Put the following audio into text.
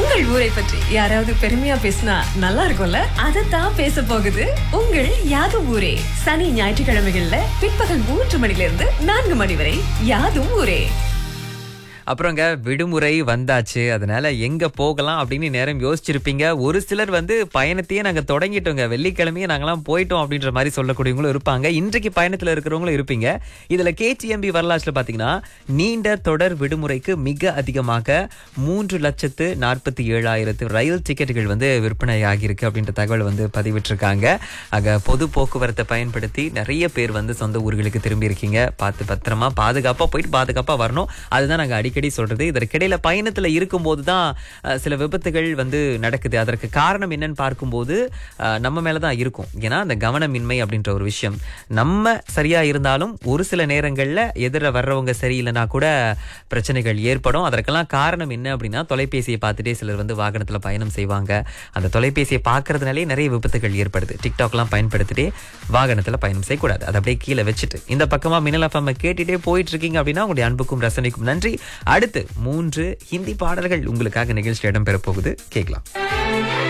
உங்கள் ஊரை பற்றி யாராவது பெருமையா பேசினா நல்லா இருக்கும்ல அதைத்தான் பேச போகுது உங்கள் யாதும் ஊரே சனி ஞாயிற்றுக்கிழமைகள்ல பிற்பகல் மூன்று மணில இருந்து நான்கு மணி வரை யாதும் ஊரே அப்புறங்க விடுமுறை வந்தாச்சு அதனால எங்க போகலாம் அப்படின்னு நேரம் யோசிச்சிருப்பீங்க ஒரு சிலர் வந்து பயணத்தையே நாங்க தொடங்கிட்டோங்க வெள்ளிக்கிழமையே நாங்கெல்லாம் போயிட்டோம் அப்படின்ற மாதிரி சொல்லக்கூடியவங்களும் இருப்பாங்க இன்றைக்கு பயணத்துல இருக்கிறவங்களும் இருப்பீங்க இதுல கேடிஎம்பி வரலாற்றுல பாத்தீங்கன்னா நீண்ட தொடர் விடுமுறைக்கு மிக அதிகமாக மூன்று லட்சத்து நாற்பத்தி ஏழாயிரத்து ரயில் டிக்கெட்டுகள் வந்து விற்பனை ஆகியிருக்கு அப்படின்ற தகவல் வந்து பதிவிட்டிருக்காங்க ஆக பொது போக்குவரத்தை பயன்படுத்தி நிறைய பேர் வந்து சொந்த ஊர்களுக்கு திரும்பி இருக்கீங்க பார்த்து பத்திரமா பாதுகாப்பா போயிட்டு பாதுகாப்பா வரணும் அதுதான் நாங்க அடிக்கடி சொல்றது இதற்கிடையில பயணத்துல இருக்கும்போது தான் அஹ், சில விபத்துகள் வந்து நடக்குது அதற்கு காரணம் என்னன்னு பார்க்கும்போது அஹ், நம்ம மேலதான் இருக்கும் ஏன்னா அந்த கவனமின்மை அப்படின்ற ஒரு விஷயம் நம்ம சரியா இருந்தாலும் ஒரு சில நேரங்கள்ல எதிர வர்றவங்க சரியில்லைனா கூட பிரச்சனைகள் ஏற்படும் அதற்கெல்லாம் காரணம் என்ன அப்படின்னா தொலைபேசியை பார்த்துட்டே சிலர் வந்து வாகனத்துல பயணம் செய்வாங்க அந்த தொலைபேசியை பார்க்கறதுனாலே நிறைய விபத்துகள் ஏற்படுது டிக்டாக்லாம் பயன்படுத்திட்டே வாகனத்துல பயணம் செய்யக்கூடாது அதை அப்படியே கீழே வச்சுட்டு இந்த பக்கமா மின்னல் எஃப்எம் கேட்டுட்டே போயிட்டு இருக்கீங்க அப்படின்னா உங்களுடைய அன்புக்கும் ரசனைக்கும் நன்றி அடுத்து மூன்று ஹிந்தி பாடல்கள் உங்களுக்காக நிகழ்ச்சி இடம்பெற போகுது கேட்கலாம்